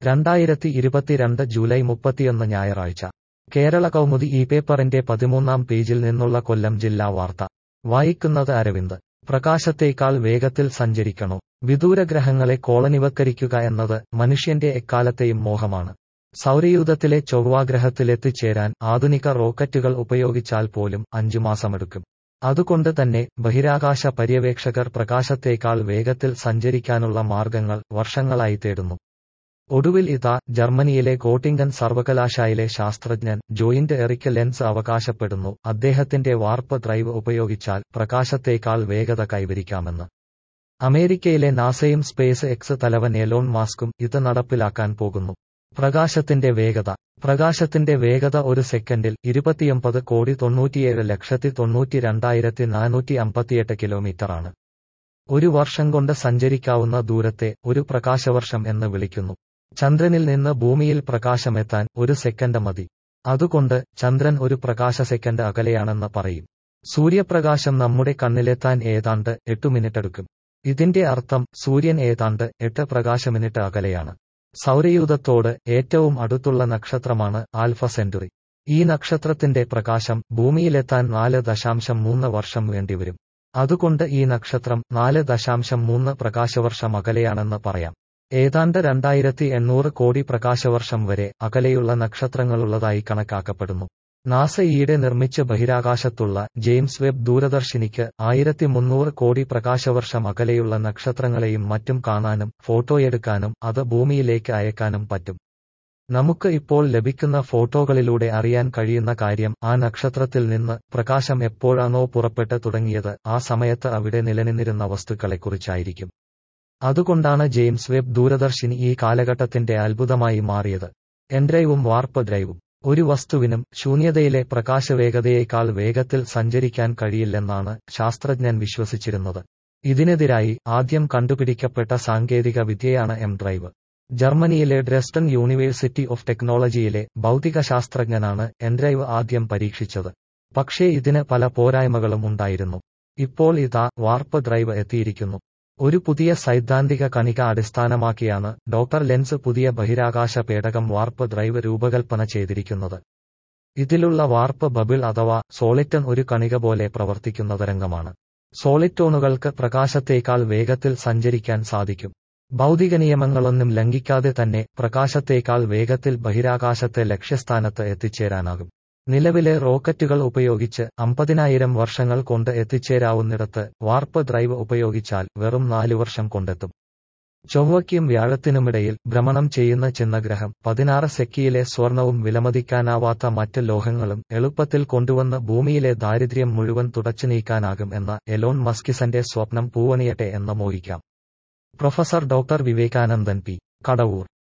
രണ്ടായിരത്തി ഇരുപത്തിരണ്ട് ജൂലൈ മുപ്പത്തിയൊന്ന് ഞായറാഴ്ച കേരള കൗമുദി ഈ പേപ്പറിന്റെ പതിമൂന്നാം പേജിൽ നിന്നുള്ള കൊല്ലം ജില്ലാ വാർത്ത വായിക്കുന്നത് അരവിന്ദ് പ്രകാശത്തേക്കാൾ വേഗത്തിൽ സഞ്ചരിക്കണോ വിദൂരഗ്രഹങ്ങളെ കോളനിവത്കരിക്കുക എന്നത് മനുഷ്യന്റെ എക്കാലത്തെയും മോഹമാണ് സൗരയൂഥത്തിലെ ചൊവ്വാഗ്രഹത്തിലെത്തിച്ചേരാൻ ആധുനിക റോക്കറ്റുകൾ ഉപയോഗിച്ചാൽ പോലും അഞ്ചു മാസമെടുക്കും അതുകൊണ്ട് തന്നെ ബഹിരാകാശ പര്യവേക്ഷകർ പ്രകാശത്തേക്കാൾ വേഗത്തിൽ സഞ്ചരിക്കാനുള്ള മാർഗങ്ങൾ വർഷങ്ങളായി തേടുന്നു ഒടുവിൽ ഇതാ ജർമ്മനിയിലെ ഗോട്ടിംഗൻ സർവകലാശാലയിലെ ശാസ്ത്രജ്ഞൻ ജോയിന്റ് എറിക് ലെൻസ് അവകാശപ്പെടുന്നു അദ്ദേഹത്തിന്റെ വാർപ്പ് ഡ്രൈവ് ഉപയോഗിച്ചാൽ പ്രകാശത്തേക്കാൾ വേഗത കൈവരിക്കാമെന്ന് അമേരിക്കയിലെ നാസയും സ്പേസ് എക്സ് തലവൻ എലോൺ മാസ്കും ഇത് നടപ്പിലാക്കാൻ പോകുന്നു പ്രകാശത്തിന്റെ വേഗത പ്രകാശത്തിന്റെ വേഗത ഒരു സെക്കൻഡിൽ ഇരുപത്തിയൊമ്പത് കോടി തൊണ്ണൂറ്റിയേഴ് ലക്ഷത്തി തൊണ്ണൂറ്റി രണ്ടായിരത്തി നാനൂറ്റി അമ്പത്തിയെട്ട് കിലോമീറ്ററാണ് ഒരു വർഷം കൊണ്ട് സഞ്ചരിക്കാവുന്ന ദൂരത്തെ ഒരു പ്രകാശവർഷം എന്ന് വിളിക്കുന്നു ചന്ദ്രനിൽ നിന്ന് ഭൂമിയിൽ പ്രകാശമെത്താൻ ഒരു സെക്കൻഡ് മതി അതുകൊണ്ട് ചന്ദ്രൻ ഒരു പ്രകാശ സെക്കൻഡ് അകലെയാണെന്ന് പറയും സൂര്യപ്രകാശം നമ്മുടെ കണ്ണിലെത്താൻ ഏതാണ്ട് എട്ടു മിനിറ്റ് എടുക്കും ഇതിന്റെ അർത്ഥം സൂര്യൻ ഏതാണ്ട് എട്ട് പ്രകാശ മിനിറ്റ് അകലെയാണ് സൗരയൂഥത്തോട് ഏറ്റവും അടുത്തുള്ള നക്ഷത്രമാണ് ആൽഫ സെന്റുറി ഈ നക്ഷത്രത്തിന്റെ പ്രകാശം ഭൂമിയിലെത്താൻ നാല് ദശാംശം മൂന്ന് വർഷം വേണ്ടിവരും അതുകൊണ്ട് ഈ നക്ഷത്രം നാല് ദശാംശം മൂന്ന് പ്രകാശവർഷം അകലെയാണെന്ന് പറയാം ഏതാണ്ട് രണ്ടായിരത്തി എണ്ണൂറ് കോടി പ്രകാശവർഷം വരെ അകലെയുള്ള നക്ഷത്രങ്ങളുള്ളതായി കണക്കാക്കപ്പെടുന്നു നാസ ഈയിടെ നിർമ്മിച്ച ബഹിരാകാശത്തുള്ള ജെയിംസ് വെബ് ദൂരദർശിനിക്ക് ആയിരത്തി മുന്നൂറ് കോടി പ്രകാശവർഷം അകലെയുള്ള നക്ഷത്രങ്ങളെയും മറ്റും കാണാനും ഫോട്ടോയെടുക്കാനും അത് ഭൂമിയിലേക്ക് അയക്കാനും പറ്റും നമുക്ക് ഇപ്പോൾ ലഭിക്കുന്ന ഫോട്ടോകളിലൂടെ അറിയാൻ കഴിയുന്ന കാര്യം ആ നക്ഷത്രത്തിൽ നിന്ന് പ്രകാശം എപ്പോഴാണോ പുറപ്പെട്ട് തുടങ്ങിയത് ആ സമയത്ത് അവിടെ നിലനിന്നിരുന്ന വസ്തുക്കളെക്കുറിച്ചായിരിക്കും അതുകൊണ്ടാണ് ജെയിംസ് വെബ് ദൂരദർശിനി ഈ കാലഘട്ടത്തിന്റെ അത്ഭുതമായി മാറിയത് എൻഡ്രൈവും വാർപ്പ് ഡ്രൈവും ഒരു വസ്തുവിനും ശൂന്യതയിലെ പ്രകാശവേഗതയേക്കാൾ വേഗത്തിൽ സഞ്ചരിക്കാൻ കഴിയില്ലെന്നാണ് ശാസ്ത്രജ്ഞൻ വിശ്വസിച്ചിരുന്നത് ഇതിനെതിരായി ആദ്യം കണ്ടുപിടിക്കപ്പെട്ട സാങ്കേതിക വിദ്യയാണ് എം ഡ്രൈവ് ജർമ്മനിയിലെ ഡ്രെസ്റ്റൺ യൂണിവേഴ്സിറ്റി ഓഫ് ടെക്നോളജിയിലെ ഭൗതികശാസ്ത്രജ്ഞനാണ് എൻഡ്രൈവ് ആദ്യം പരീക്ഷിച്ചത് പക്ഷേ ഇതിന് പല പോരായ്മകളും ഉണ്ടായിരുന്നു ഇപ്പോൾ ഇതാ വാർപ്പ് ഡ്രൈവ് എത്തിയിരിക്കുന്നു ഒരു പുതിയ സൈദ്ധാന്തിക കണിക അടിസ്ഥാനമാക്കിയാണ് ഡോക്ടർ ലെൻസ് പുതിയ ബഹിരാകാശ പേടകം വാർപ്പ് ഡ്രൈവ് രൂപകൽപ്പന ചെയ്തിരിക്കുന്നത് ഇതിലുള്ള വാർപ്പ് ബബിൾ അഥവാ സോളിറ്റൺ ഒരു കണിക പോലെ പ്രവർത്തിക്കുന്ന തരംഗമാണ് സോളിറ്റോണുകൾക്ക് പ്രകാശത്തേക്കാൾ വേഗത്തിൽ സഞ്ചരിക്കാൻ സാധിക്കും ഭൗതിക നിയമങ്ങളൊന്നും ലംഘിക്കാതെ തന്നെ പ്രകാശത്തേക്കാൾ വേഗത്തിൽ ബഹിരാകാശത്തെ ലക്ഷ്യസ്ഥാനത്ത് എത്തിച്ചേരാനാകും നിലവിലെ റോക്കറ്റുകൾ ഉപയോഗിച്ച് അമ്പതിനായിരം വർഷങ്ങൾ കൊണ്ട് എത്തിച്ചേരാവുന്നിടത്ത് വാർപ്പ് ഡ്രൈവ് ഉപയോഗിച്ചാൽ വെറും നാലു വർഷം കൊണ്ടെത്തും ചൊവ്വയ്ക്കും വ്യാഴത്തിനുമിടയിൽ ഭ്രമണം ചെയ്യുന്ന ചിന്നഗ്രഹം പതിനാറ് സെക്കിയിലെ സ്വർണവും വിലമതിക്കാനാവാത്ത മറ്റ് ലോഹങ്ങളും എളുപ്പത്തിൽ കൊണ്ടുവന്ന് ഭൂമിയിലെ ദാരിദ്ര്യം മുഴുവൻ തുടച്ചു നീക്കാനാകും എന്ന എലോൺ മസ്കിസന്റെ സ്വപ്നം പൂവണിയട്ടെ എന്ന് മോഹിക്കാം professor doctor Vivekanandan P Kadavoor